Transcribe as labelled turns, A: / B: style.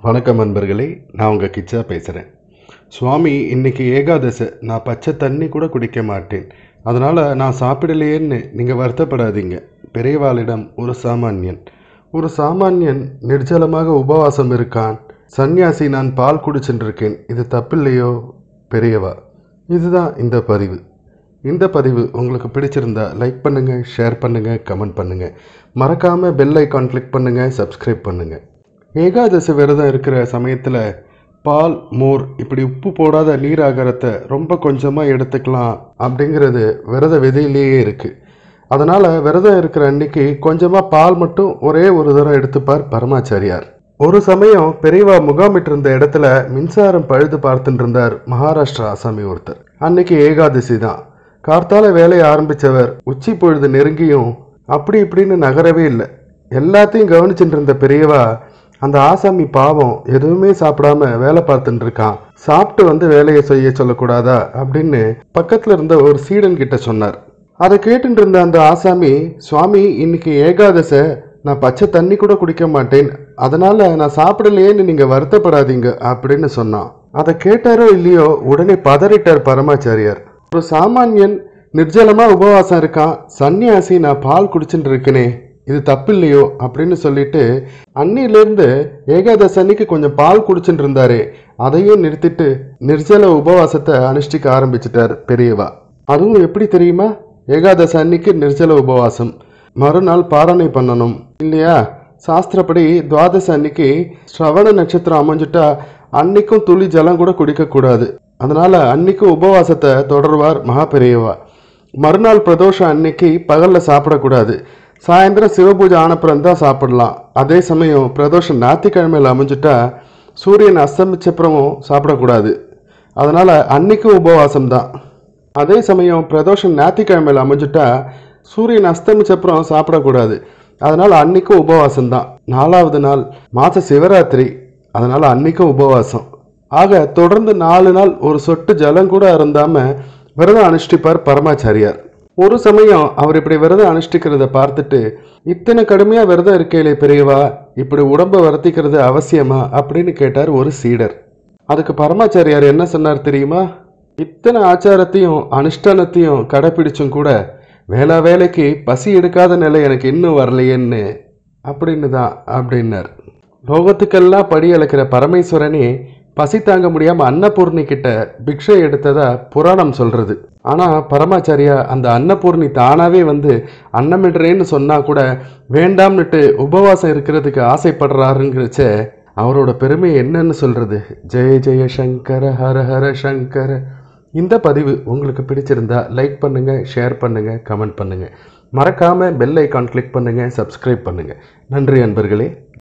A: வணக்கம் நண்பர்களே நான் உங்கள் கிச்சா பேசுகிறேன் சுவாமி இன்னைக்கு ஏகாதசை நான் பச்சை தண்ணி கூட குடிக்க மாட்டேன் அதனால் நான் சாப்பிடலையேன்னு நீங்கள் வருத்தப்படாதீங்க பெரியவாளிடம் ஒரு சாமானியன் ஒரு சாமானியன் நிர்ஜலமாக உபவாசம் இருக்கான் சந்நியாசி நான் பால் குடிச்சுட்டு இது தப்பில்லையோ பெரியவா இதுதான் இந்த பதிவு இந்த பதிவு உங்களுக்கு பிடிச்சிருந்தா லைக் பண்ணுங்கள் ஷேர் பண்ணுங்கள் கமெண்ட் பண்ணுங்கள் மறக்காமல் பெல் ஐக்கான் கிளிக் பண்ணுங்கள் சப்ஸ்கிரைப் பண்ணுங்கள் ஏகாதசி விரதம் இருக்கிற சமயத்தில் பால் மோர் இப்படி உப்பு போடாத நீர் ஆகாரத்தை ரொம்ப கொஞ்சமாக எடுத்துக்கலாம் அப்படிங்கிறது விரத விதையிலேயே இருக்குது அதனால் விரதம் இருக்கிற அன்னைக்கு கொஞ்சமாக பால் மட்டும் ஒரே ஒரு தரம் எடுத்துப்பார் பரமாச்சாரியார் ஒரு சமயம் பெரியவா முகாமிட்டிருந்த இடத்துல மின்சாரம் பழுது பார்த்துட்டு இருந்தார் மகாராஷ்டிரா ஆசாமி ஒருத்தர் அன்னைக்கு ஏகாதசி தான் கார்த்தால வேலையை ஆரம்பிச்சவர் உச்சி பொழுது நெருங்கியும் அப்படி இப்படின்னு நகரவே இல்லை எல்லாத்தையும் கவனிச்சுட்டு இருந்த பெரியவா அந்த ஆசாமி பாவம் எதுவுமே சாப்பிடாம வேலை பார்த்துட்டு இருக்கான் சாப்பிட்டு வந்து வேலையை செய்ய சொல்லக்கூடாதா அப்படின்னு பக்கத்துல இருந்த ஒரு சீடன் கிட்ட சொன்னார் அதை கேட்டுட்டு இருந்த அந்த ஆசாமி சுவாமி இன்னைக்கு ஏகாதசை நான் பச்சை தண்ணி கூட குடிக்க மாட்டேன் அதனால நான் சாப்பிடலையேன்னு நீங்க வருத்தப்படாதீங்க அப்படின்னு சொன்னான் அதை கேட்டாரோ இல்லையோ உடனே பதறிட்டார் பரமாச்சாரியார் ஒரு சாமானியன் நிர்ஜலமா உபவாசம் இருக்கான் சன்னியாசி நான் பால் குடிச்சுட்டு இருக்கேனே இது தப்பில்லையோ அப்படின்னு சொல்லிட்டு அன்னிலேருந்து ஏகாதசி அன்னைக்கு கொஞ்சம் பால் குடிச்சுட்டு இருந்தாரு அதையும் நிறுத்திட்டு நிர்ஜல உபவாசத்தை அனுஷ்டிக்க ஆரம்பிச்சிட்டார் பெரியவா அதுவும் எப்படி தெரியுமா ஏகாதசி அன்னைக்கு நிர்ஜல உபவாசம் மறுநாள் பாரணை பண்ணணும் இல்லையா சாஸ்திரப்படி துவாதசி அன்னைக்கு ஸ்ரவண நட்சத்திரம் அமைஞ்சிட்டா அன்னைக்கும் துளி ஜலம் கூட குடிக்கக்கூடாது அதனால அன்னைக்கும் உபவாசத்தை தொடர்வார் மகா பெரியவா மறுநாள் பிரதோஷம் அன்னைக்கு பகலில் சாப்பிடக்கூடாது சாயந்தரம் சிவபூஜை ஆனப்புறம் தான் சாப்பிடலாம் அதே சமயம் பிரதோஷம் ஞாயிற்றுக்கிழமையில் அமைஞ்சிட்டா சூரியன் அஸ்தமிச்சப்புறமும் சாப்பிடக்கூடாது அதனால் அன்னைக்கும் உபவாசம் தான் அதே சமயம் பிரதோஷம் ஞாயிற்றுக்கிழமையில் அமைஞ்சிட்டா சூரியன் அஸ்தமிச்சப்புறம் சாப்பிடக்கூடாது அதனால் அன்னைக்கும் உபவாசம் தான் நாலாவது நாள் மாத சிவராத்திரி அதனால் அன்னைக்கும் உபவாசம் ஆக தொடர்ந்து நாலு நாள் ஒரு சொட்டு ஜலம் கூட அருந்தாம விரதம் அனுஷ்டிப்பார் பரமாச்சாரியார் ஒரு சமயம் அவர் இப்படி விரதம் அனுஷ்டிக்கிறத பார்த்துட்டு இத்தனை கடுமையா விரதம் இருக்கையிலே பெரியவா இப்படி உடம்ப வருத்திக்கிறது அவசியமா அப்படின்னு கேட்டார் ஒரு சீடர் அதுக்கு பரமாச்சாரியார் என்ன சொன்னார் தெரியுமா இத்தனை ஆச்சாரத்தையும் அனுஷ்டானத்தையும் கடைப்பிடிச்சும் கூட வேளா வேலைக்கு பசி எடுக்காத நிலை எனக்கு இன்னும் வரலையேன்னு அப்படின்னு தான் அப்படின்னார் லோகத்துக்கெல்லாம் படி அளக்கிற பரமேஸ்வரனே பசி தாங்க முடியாம அன்னபூர்ணி கிட்ட பிக்ஷை எடுத்ததா புராணம் சொல்றது ஆனா பரமாச்சாரியா அந்த அன்னபூர்ணி தானாவே வந்து அன்னமிடுறேன்னு சொன்னா கூட வேண்டாம்னுட்டு உபவாசம் இருக்கிறதுக்கு ஆசைப்படுறாருங்கிறச்ச அவரோட பெருமை என்னன்னு சொல்றது ஜெய ஜெய சங்கர ஹர ஹர சங்கர இந்த பதிவு உங்களுக்கு பிடிச்சிருந்தா லைக் பண்ணுங்க ஷேர் பண்ணுங்க கமெண்ட் பண்ணுங்க மறக்காம பெல் ஐக்கான் கிளிக் பண்ணுங்க சப்ஸ்கிரைப் பண்ணுங்க நன்றி அன்பர்களே